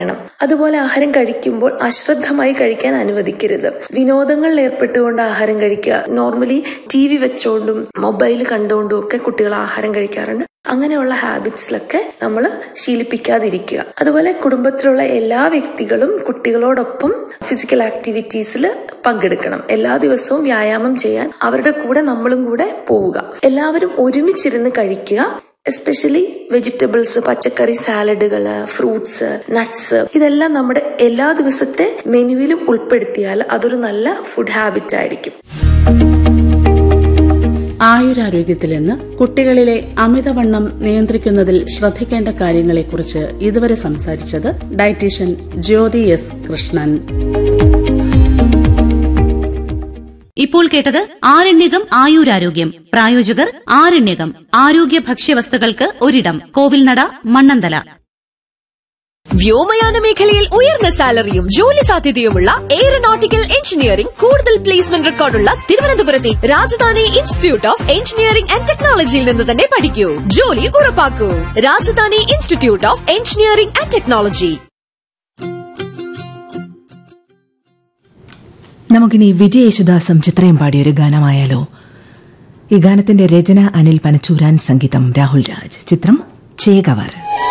വേണം അതുപോലെ ആഹാരം കഴിക്കുമ്പോൾ അശ്രദ്ധമായി കഴിക്കാൻ അനുവദിക്കരുത് വിനോദങ്ങളിൽ ഏർപ്പെട്ടുകൊണ്ട് ആഹാരം കഴിക്കുക നോർമലി ടി വി വെച്ചുകൊണ്ടും മൊബൈൽ കണ്ടുകൊണ്ടും ഒക്കെ കുട്ടികൾ ആഹാരം കഴിക്കാറുണ്ട് അങ്ങനെയുള്ള ഹാബിറ്റ്സിലൊക്കെ നമ്മൾ ശീലിപ്പിക്കാതിരിക്കുക അതുപോലെ കുടുംബത്തിലുള്ള എല്ലാ വ്യക്തികളും കുട്ടികളോടൊപ്പം ഫിസിക്കൽ ആക്ടിവിറ്റീസിൽ പങ്കെടുക്കണം എല്ലാ ദിവസവും വ്യായാമം ചെയ്യാൻ അവരുടെ കൂടെ നമ്മളും കൂടെ പോവുക എല്ലാവരും ഒരുമിച്ചിരുന്ന് കഴിക്കുക എസ്പെഷ്യലി വെജിറ്റബിൾസ് പച്ചക്കറി സാലഡുകൾ ഫ്രൂട്ട്സ് നട്ട്സ് ഇതെല്ലാം നമ്മുടെ എല്ലാ ദിവസത്തെ മെനുവിലും ഉൾപ്പെടുത്തിയാൽ അതൊരു നല്ല ഫുഡ് ഹാബിറ്റ് ആയിരിക്കും ആയുരാരോഗ്യത്തിൽ നിന്ന് കുട്ടികളിലെ അമിതവണ്ണം നിയന്ത്രിക്കുന്നതിൽ ശ്രദ്ധിക്കേണ്ട കാര്യങ്ങളെക്കുറിച്ച് ഇതുവരെ സംസാരിച്ചത് ഡയറ്റീഷ്യൻ ജ്യോതി എസ് കൃഷ്ണൻ ഇപ്പോൾ കേട്ടത് ആരണ്യകം ആയുരാരോഗ്യം പ്രായോജകർ ആരണ്യകം ആരോഗ്യ ഭക്ഷ്യവസ്തുക്കൾക്ക് ഒരിടം കോവിൽനട മണ്ണന്തല വ്യോമയാന മേഖലയിൽ ഉയർന്ന സാലറിയും ജോലി സാധ്യതയുമുള്ള എയറോനോട്ടിക്കൽ എഞ്ചിനീയറിംഗ് കൂടുതൽ പ്ലേസ്മെന്റ് റെക്കോർഡുള്ള തിരുവനന്തപുരത്തെ Rajadhani institute of engineering and ടെക്നോളജിയിൽ നിന്ന് തന്നെ പഠിക്കൂ ജോലി ഉറപ്പാക്കൂ Rajadhani institute of engineering and technology നമുക്കിനി വിജയ് യേശുദാസും ചിത്രയും പാടിയ ഒരു ഗാനമായാലോ ഈ ഗാനത്തിന്റെ രചന അനിൽ പനച്ചൂരാൻ സംഗീതം രാഹുൽ രാജ് ചിത്രം ചേകവർ